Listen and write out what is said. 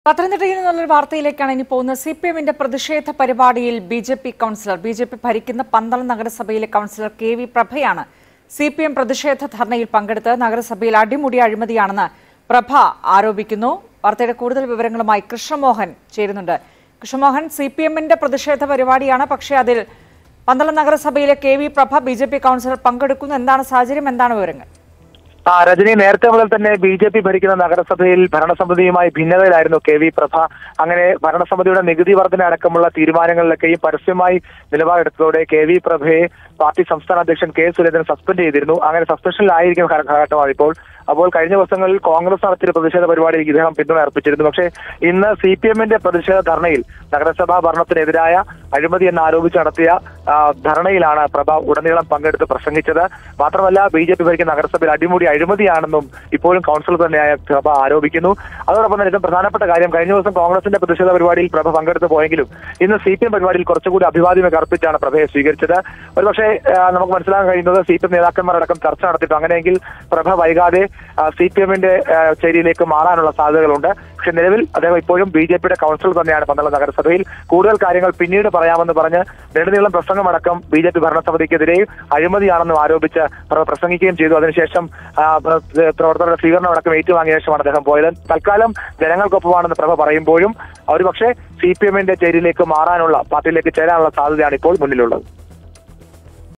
പത്തനംതിട്ടയിൽ നിന്നുള്ള വാർത്തയിലേക്കാണ് ഇനി പോകുന്നത് സി പി എമ്മിന്റെ പ്രതിഷേധ പരിപാടിയിൽ B J P councillor B J P ഭരിക്കുന്ന പന്തളം നഗരസഭയിലെ കൗൺസിലർ കെ വി പ്രഭയാണ് സി പി എം പ്രതിഷേധ ധർണയിൽ പങ്കെടുത്ത് നഗരസഭയിൽ അടിമുടി അഴിമതിയാണെന്ന് പ്രഭ ആരോപിക്കുന്നു വാർത്തയുടെ കൂടുതൽ വിവരങ്ങളുമായി കൃഷ്ണമോഹൻ ചേരുന്നുണ്ട് കൃഷ്ണമോഹൻ സി പി എമ്മിന്റെ പ്രതിഷേധ പരിപാടിയാണ് പക്ഷേ അതിൽ പന്തളം നഗരസഭയിലെ K V Prabha B J P councillor പങ്കെടുക്കുന്നു എന്താണ് സാഹചര്യം എന്താണ് വിവരങ്ങൾ ആ രജനി നേരത്തെ മുതൽ തന്നെ ബി ജെ പി ഭരിക്കുന്ന നഗരസഭയിൽ ഭരണസമിതിയുമായി ഭിന്നതയിലായിരുന്നു കെ വി പ്രഭ അങ്ങനെ ഭരണസമിതിയുടെ നികുതി വർധന അടക്കമുള്ള തീരുമാനങ്ങളിലൊക്കെയും പരസ്യമായി നിലപാടെടുത്തതോടെ കെ വി പ്രഭയെ പാർട്ടി സംസ്ഥാന അധ്യക്ഷൻ കെ സുരേന്ദ്രൻ സസ്പെൻഡ് ചെയ്തിരുന്നു അങ്ങനെ സസ്പെൻഷനിലായിരിക്കും കാലഘട്ടമാണ് ഇപ്പോൾ അപ്പോൾ കഴിഞ്ഞ ദിവസങ്ങളിൽ കോൺഗ്രസ് നടത്തിയ പ്രതിഷേധ പരിപാടിയിൽ ഇദ്ദേഹം പിന്തുണ അർപ്പിച്ചിരുന്നു പക്ഷേ ഇന്ന് സി പി എമ്മിന്റെ പ്രതിഷേധ ധർണയിൽ നഗരസഭാ ഭരണത്തിനെതിരായ അഴിമതി എന്ന് ആരോപിച്ച് നടത്തിയ ആ, ധർണയിലാണ് പ്രഭ ഉടനീളം പങ്കെടുത്ത് പ്രസംഗിച്ചത് മാത്രമല്ല ബി ജെ പി ഭരിക്കുന്ന നഗരസഭയിൽ അടിമുടി അഴിമതിയാണെന്നും ഇപ്പോഴും കൗൺസിലർ തന്നെയായ പ്രഭ ആരോപിക്കുന്നു അതോടൊപ്പം തന്നെ ഏറ്റവും പ്രധാനപ്പെട്ട കാര്യം കഴിഞ്ഞ ദിവസം കോൺഗ്രസിന്റെ പ്രതിഷേധ പരിപാടിയിൽ പ്രഭ പങ്കെടുത്ത് പോയെങ്കിലും ഇന്ന് സി പി എം പരിപാടിയിൽ കുറച്ചുകൂടി അഭിവാദ്യമൊക്കെ അർപ്പിച്ചാണ് പ്രഭയെ സ്വീകരിച്ചത് ഒരുപക്ഷെ ആ, നമുക്ക് മനസ്സിലാക്കാൻ കഴിയുന്നത് സി പി എം നേതാക്കന്മാരടക്കം ചർച്ച നടത്തിയിട്ടു അങ്ങനെയെങ്കിൽ പ്രഭ വൈകാതെ സി പി എമ്മിന്റെ ചേരിയിലേക്ക് മാറാനുള്ള സാധ്യതകളുണ്ട് പക്ഷെ നിലവിൽ അദ്ദേഹം ഇപ്പോഴും ബി ജെ പിയുടെ കൗൺസിലർ തന്നെയാണ് പന്തളം നഗരസഭയിൽ കൂടുതൽ കാര്യങ്ങൾ പിന്നീട് പറയാമെന്ന് പറഞ്ഞ് നെടുനീളം പ്രസംഗമടക്കം ബി ജെ പി ഭരണസമിതിക്കെതിരെ അഴിമതിയാണെന്നും ആരോപിച്ച് പ്രഭ പ്രസംഗിക്കുകയും ചെയ്തു അതിനുശേഷം ആ, പ്ര- പ്രവർത്തകരുടെ സ്വീകരണം അടക്കം ഏറ്റുവാങ്ങിയ ശേഷമാണ് അദ്ദേഹം പോയത് തൽക്കാലം ജനങ്ങൾക്കൊപ്പമാണെന്ന് പ്രഭ പറയുമ്പോഴും ഒരുപക്ഷെ സി പി എമ്മിന്റെ ചേരിയിലേക്ക് മാറാനുള്ള പാർട്ടിയിലേക്ക് ചേരാനുള്ള സാധ്യതയാണ് ഇപ്പോൾ മുന്നിലുള്ളത്